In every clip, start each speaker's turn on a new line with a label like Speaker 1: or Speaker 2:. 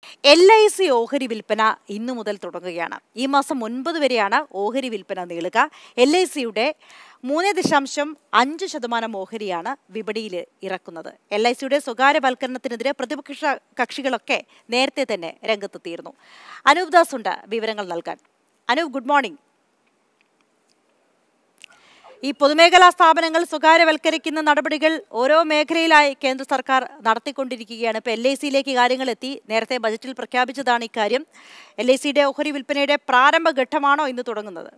Speaker 1: L I C ഓഹരി വിൽപ്പന ഇന്നു മുതൽ തുടങ്ങുകയാണ് ഈ മാസം ഒൻപത് വരെയാണ് ഓഹരി വിൽപ്പന നീളുക എൽ ഐ സിയുടെ മൂന്ന് ദശാംശം അഞ്ച് ശതമാനം ഓഹരിയാണ് വിപണിയിൽ ഇറക്കുന്നത് എൽ ഐ സിയുടെ സ്വകാര്യവൽക്കരണത്തിനെതിരെ പ്രതിപക്ഷ കക്ഷികളൊക്കെ നേരത്തെ തന്നെ രംഗത്തെത്തിയിരുന്നു അനൂപ് ദാസ് ഉണ്ട് വിവരങ്ങൾ നൽകാൻ അനൂപ് ഗുഡ് മോർണിംഗ് ഈ പൊതുമേഖലാ സ്ഥാപനങ്ങൾ സ്വകാര്യവൽക്കരിക്കുന്ന നടപടികൾ ഓരോ മേഖലയിലായി കേന്ദ്ര സർക്കാർ നടത്തിക്കൊണ്ടിരിക്കുകയാണ് ഇപ്പോൾ എൽ ഐ സിയിലേക്ക് കാര്യങ്ങൾ എത്തി നേരത്തെ ബജറ്റിൽ പ്രഖ്യാപിച്ചതാണ് ഇക്കാര്യം എൽ ഐ സിയുടെ ഓഹരി വിൽപ്പനയുടെ പ്രാരംഭ ഘട്ടമാണോ ഇന്ന് തുടങ്ങുന്നത്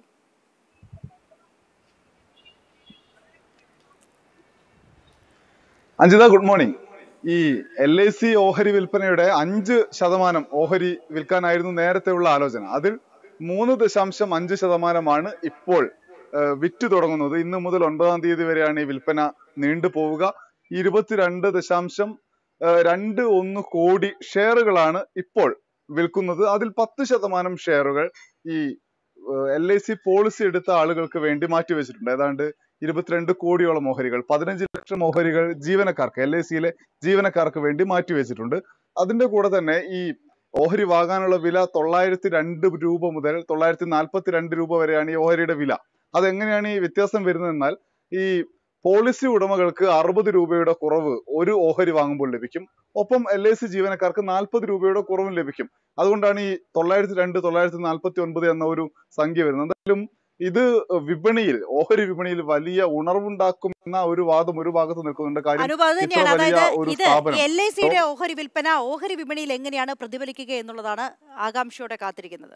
Speaker 2: അഞ്ജിത ഗുഡ് മോർണിംഗ് ഈ എൽ ഐ സി ഓഹരി വിൽപ്പനയുടെ അഞ്ച് ശതമാനം ഓഹരി വിൽക്കാനായിരുന്നു നേരത്തെയുള്ള ആലോചന അതിൽ മൂന്ന് ദശാംശം അഞ്ച് ശതമാനമാണ് ഇപ്പോൾ ഏഹ്, വിറ്റ് തുടങ്ങുന്നത് ഇന്ന് മുതൽ ഒൻപതാം തീയതി വരെയാണ് ഈ വിൽപ്പന നീണ്ടു പോവുക ഇരുപത്തിരണ്ട് ദശാംശം ഏഹ്, രണ്ട് ഒന്ന് കോടി ഷെയറുകളാണ് ഇപ്പോൾ വിൽക്കുന്നത് അതിൽ പത്ത് ശതമാനം ഷെയറുകൾ ഈ എൽ ഐ സി പോളിസി എടുത്ത ആളുകൾക്ക് വേണ്ടി മാറ്റിവെച്ചിട്ടുണ്ട് ഏതാണ്ട് ഇരുപത്തിരണ്ട് കോടിയോളം ഓഹരികൾ പതിനഞ്ച് ലക്ഷം ഓഹരികൾ ജീവനക്കാർക്ക് എൽ ഐ സിയിലെ ജീവനക്കാർക്ക് വേണ്ടി മാറ്റിവെച്ചിട്ടുണ്ട് അതിന്റെ കൂടെ തന്നെ ഈ ഓഹരി വാങ്ങാനുള്ള വില തൊള്ളായിരത്തി രണ്ട് രൂപ മുതൽ തൊള്ളായിരത്തി നാൽപ്പത്തി രണ്ട് രൂപ വരെയാണ് ഈ ഓഹരിയുടെ വില അതെങ്ങനെയാണ് ഈ വ്യത്യാസം വരുന്നതെന്നാൽ ഈ പോളിസി ഉടമകൾക്ക് അറുപത് രൂപയുടെ കുറവ് ഒരു ഓഹരി വാങ്ങുമ്പോൾ ലഭിക്കും ഒപ്പം എൽ ഐ സി ജീവനക്കാർക്ക് നാൽപ്പത് രൂപയുടെ കുറവും ലഭിക്കും അതുകൊണ്ടാണ് ഈ തൊള്ളായിരത്തി രണ്ട് തൊള്ളായിരത്തി നാൽപ്പത്തി ഒൻപത് എന്ന ഒരു സംഖ്യ വരുന്നത് എന്തായാലും ഇത് വിപണിയിൽ ഓഹരി വിപണിയിൽ വലിയ ഉണർവുണ്ടാക്കും എന്ന ഒരു വാദം ഒരു ഭാഗത്ത് നിൽക്കുന്നുണ്ട് കാര്യം
Speaker 1: അനൂപ് അത്
Speaker 2: ഇത്ര
Speaker 1: തന്നെയാണ്
Speaker 2: വലിയ
Speaker 1: അതായത്
Speaker 2: ഒരു
Speaker 1: ഇത്
Speaker 2: സ്ഥാപനം
Speaker 1: എൽ ഐ സിയുടെ ഓഹരി വിൽപ്പന ഓഹരി വിപണിയിൽ എങ്ങനെയാണ് പ്രതിഫലിക്കുക എന്നുള്ളതാണ് ആകാംക്ഷയോടെ കാത്തിരിക്കുന്നത്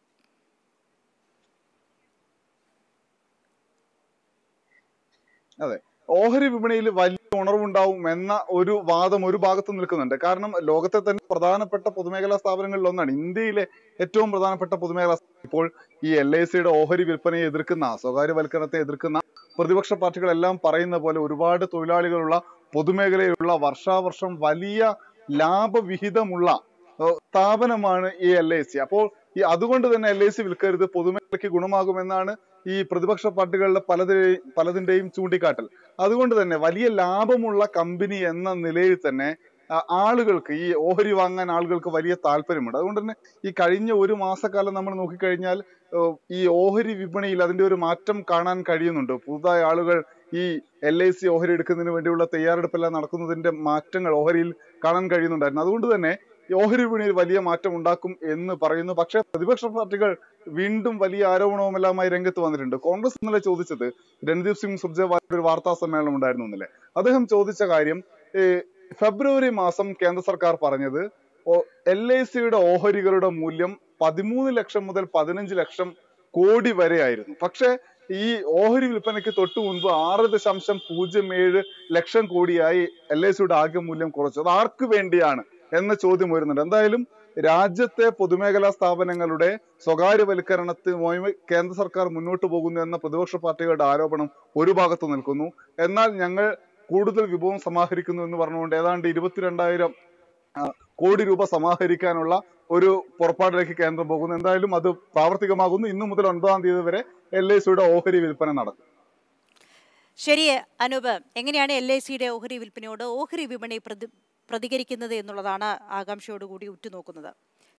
Speaker 2: അതെ ഓഹരി വിപണിയിൽ വലിയ ഉണർവുണ്ടാവും എന്ന ഒരു വാദം ഒരു ഭാഗത്ത് നിൽക്കുന്നുണ്ട് കാരണം ലോകത്തെ തന്നെ പ്രധാനപ്പെട്ട പൊതുമേഖലാ സ്ഥാപനങ്ങളിൽ ഒന്നാണ് ഇന്ത്യയിലെ ഏറ്റവും പ്രധാനപ്പെട്ട പൊതുമേഖലാ സ്ഥാപനം. ഇപ്പോൾ ഈ എൽ ഐ സിയുടെ ഓഹരി വിൽപ്പനയെ എതിർക്കുന്ന സ്വകാര്യവൽക്കരണത്തെ എതിർക്കുന്ന പ്രതിപക്ഷ പാർട്ടികളെല്ലാം പറയുന്ന പോലെ ഒരുപാട് തൊഴിലാളികളുള്ള പൊതുമേഖലയിലുള്ള വർഷാവർഷം വലിയ ലാഭവിഹിതമുള്ള ഏഹ്, സ്ഥാപനമാണ് ഈ എൽ ഐ സി അപ്പോൾ ഈ അതുകൊണ്ട് തന്നെ എൽ ഐ സി വിൽക്കരുത് പൊതുമേഖലയ്ക്ക് ഗുണമാകുമെന്നാണ് ഈ പ്രതിപക്ഷ പാർട്ടികളുടെ പലതിന്റെയും പലതിന്റെയും ചൂണ്ടിക്കാട്ടൽ അതുകൊണ്ട് തന്നെ വലിയ ലാഭമുള്ള കമ്പനി എന്ന നിലയിൽ തന്നെ ആ, ആളുകൾക്ക് ഈ ഓഹരി വാങ്ങാൻ ആളുകൾക്ക് വലിയ താല്പര്യമുണ്ട് അതുകൊണ്ട് തന്നെ ഈ കഴിഞ്ഞ ഒരു മാസക്കാലം നമ്മൾ നോക്കിക്കഴിഞ്ഞാൽ ഏഹ്, ഈ ഓഹരി വിപണിയിൽ അതിന്റെ ഒരു മാറ്റം കാണാൻ കഴിയുന്നുണ്ട് പുതുതായ ആളുകൾ ഈ എൽ ഐ സി ഓഹരി എടുക്കുന്നതിന് വേണ്ടിയുള്ള തയ്യാറെടുപ്പെല്ലാം നടക്കുന്നതിന്റെ മാറ്റങ്ങൾ ഓഹരിയിൽ കാണാൻ കഴിയുന്നുണ്ടായിരുന്നു അതുകൊണ്ട് തന്നെ ഈ ഓഹരി വിപണിയിൽ വലിയ മാറ്റം ഉണ്ടാക്കും എന്ന് പറയുന്നു പക്ഷേ പ്രതിപക്ഷ പാർട്ടികൾ വീണ്ടും വലിയ ആരോപണവുമെല്ലാമായി രംഗത്ത് വന്നിട്ടുണ്ട് കോൺഗ്രസ് ഇന്നലെ ചോദിച്ചത് രൺദീപ് സിംഗ് സുർജേവാലയുടെ ഒരു വാർത്താ സമ്മേളനം ഉണ്ടായിരുന്നു ഇന്നലെ അദ്ദേഹം ചോദിച്ച കാര്യം ഏഹ്, ഫെബ്രുവരി മാസം കേന്ദ്ര സർക്കാർ പറഞ്ഞത് എൽ ഐ സിയുടെ ഓഹരികളുടെ മൂല്യം പതിമൂന്ന് ലക്ഷം മുതൽ പതിനഞ്ച് ലക്ഷം കോടി വരെ ആയിരുന്നു പക്ഷേ ഈ ഓഹരി വിൽപ്പനയ്ക്ക് തൊട്ടു മുൻപ് ആറ് ദശാംശം പൂജ്യം ഏഴ് ലക്ഷം കോടിയായി എൽ ഐ സിയുടെ ആകെ മൂല്യം കുറച്ചു അത് ആർക്ക് വേണ്ടിയാണ് എന്ന ചോദ്യം വരുന്നുണ്ട് എന്തായാലും രാജ്യത്തെ പൊതുമേഖലാ സ്ഥാപനങ്ങളുടെ സ്വകാര്യവൽക്കരണത്തിനുമായി കേന്ദ്ര സർക്കാർ മുന്നോട്ട് പോകുന്നു എന്ന പ്രതിപക്ഷ പാർട്ടികളുടെ ആരോപണം ഒരു ഭാഗത്ത് നിൽക്കുന്നു എന്നാൽ ഞങ്ങൾ കൂടുതൽ വിഭവം സമാഹരിക്കുന്നു എന്ന് പറഞ്ഞുകൊണ്ട് ഏതാണ്ട് ഇരുപത്തിരണ്ടായിരം ആ, കോടി രൂപ സമാഹരിക്കാനുള്ള ഒരു പുറപ്പാടിലേക്ക് കേന്ദ്രം പോകുന്നു എന്തായാലും അത് പ്രാവർത്തികമാകുന്നു ഇന്നു മുതൽ ഒൻപതാം തീയതി വരെ എൽ ഐ സിയുടെ ഓഹരി വിൽപ്പന നടക്കും
Speaker 1: ശരി അനൂപ് എങ്ങനെയാണ് എൽ ഐ സിയുടെ ഓഹരി വിൽപ്പനയോട് ഓഹരി വിപണി പ്രതി പ്രതികരിക്കുന്നത് എന്നുള്ളതാണ് ആകാംക്ഷയോടുകൂടി ഉറ്റുനോക്കുന്നത്